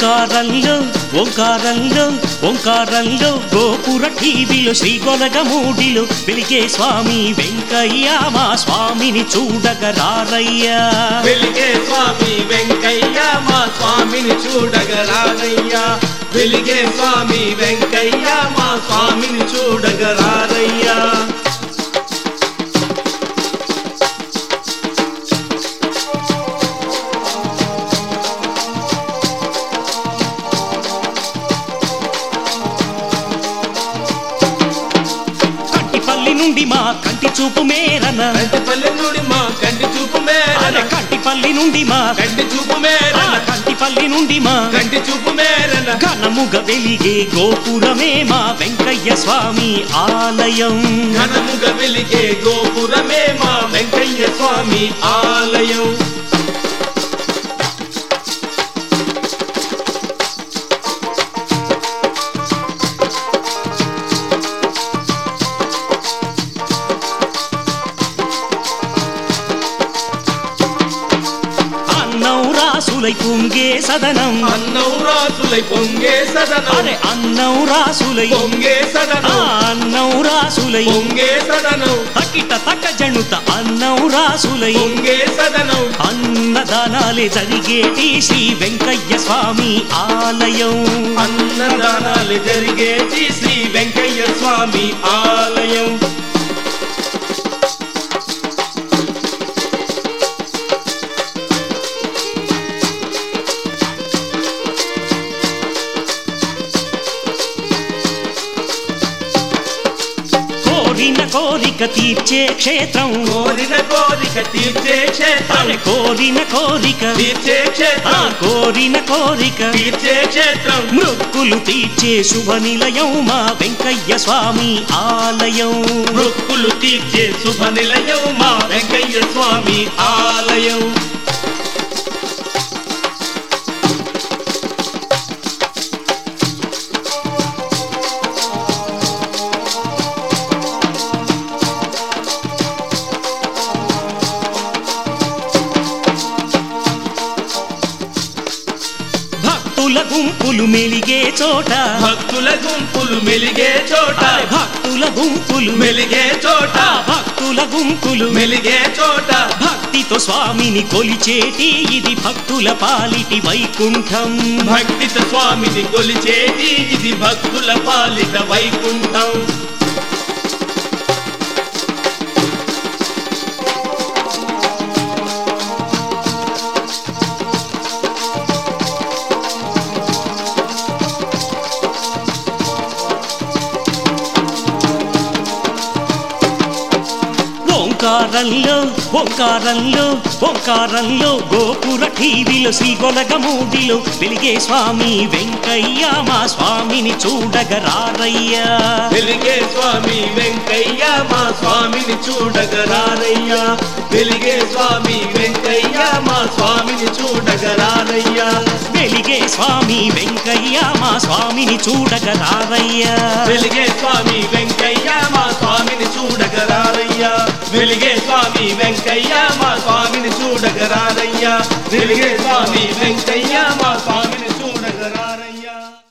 ఓంకారంలో ఓంకారంలో ఓంకారంలో గోపుర టీవీలో శ్రీగొలగమూడిలో వెలిగే స్వామి వెంకయ్య మా స్వామిని చూడగ రారయ్యా వెలిగే స్వామి వెంకయ్య మా స్వామిని చూడగరారయ్యా వెలిగే స్వామి వెంకయ్య మా స్వామిని చూడగరారయ్యా కంటిపల్లి నుండి మా కంటి చూపు మేరన కంటిపల్లి నుండి మా కంటి చూపు మేరన అరే కంటిపల్లి నుండి మా కంటి చూపు ఆ, మేరన కంటిపల్లి నుండి మా కంటి చూపు మేరన ఘనముగ వెలిగే గోపురమే మా వెంకయ్య స్వామి ఆలయం ఘనముగ వెలిగే గోపురమే మా వెంకయ్య స్వామి ఆలయం అన్నం రాసులై పొంగే సదనం అన్నం రాసులై పొంగే సదనం అరే అన్నం రాసులై పొంగే ఆ సదనం అన్నం రాసులై పొంగే సదనం తకిట తక జనుత అన్నం రాసులై పొంగే సదనం అన్నదానాలే జరిగేటి శ్రీ వెంకయ్య స్వామి ఆలయం అన్నదానాలు జరిగేటి శ్రీ వెంకయ్య స్వామి ఆలయం కోరిన కోరిక తీర్చే క్షేత్రం కోరిన కోరిక తీర్చే క్షేత్రం అరే కోరిన కోరిక తీర్చే ఆ క్షేత్రం కోరిన కోరిక తీర్చే క్షేత్రం మృక్కులు తీర్చే శుభ నిలయం మా వెంకయ్య స్వామి ఆలయం మృక్కులు తీర్చే శుభ నిలయం మా వెంకయ్య స్వామి ఆలయం భక్తుల గుంపులు మెలిగే చోట భక్తుల గుంపులు మెలిగే చోట అరే భక్తుల గుంపులు మెలిగే చోట ఆ భక్తుల గుంపులు మెలిగే చోట భక్తితో స్వామిని కొలిచేటి ఇది భక్తుల పాలిటి వైకుంఠం భక్తిత స్వామిని కొలిచేటి ఇది భక్తుల పాలిత వైకుంఠం ఓంకారంలో ఓంకారంలో ఓంకారంలో గోపుర టీవీలో శ్రీగొలగమూడిలో వెలిగే స్వామి వెంకయ్య మా స్వామిని చూడగరారయ్యా వెలిగే స్వామి వెంకయ్య మా స్వామిని చూడగరారయ్యా వెలిగే స్వామి వెంకయ్య మా స్వామిని చూడగరారయ్యా వెలిగే స్వామి వెంకయ్య మా స్వామిని చూడగరారయ్యా వెలిగే స్వామి వెంకయ్య మా స్వామిని చూడగరారయ్యా వెలిగే స్వామి వెంకయ్య మా స్వామిని చూడగరారయ్యా వెలిగే స్వామి వెంకయ్య మా స్వామిని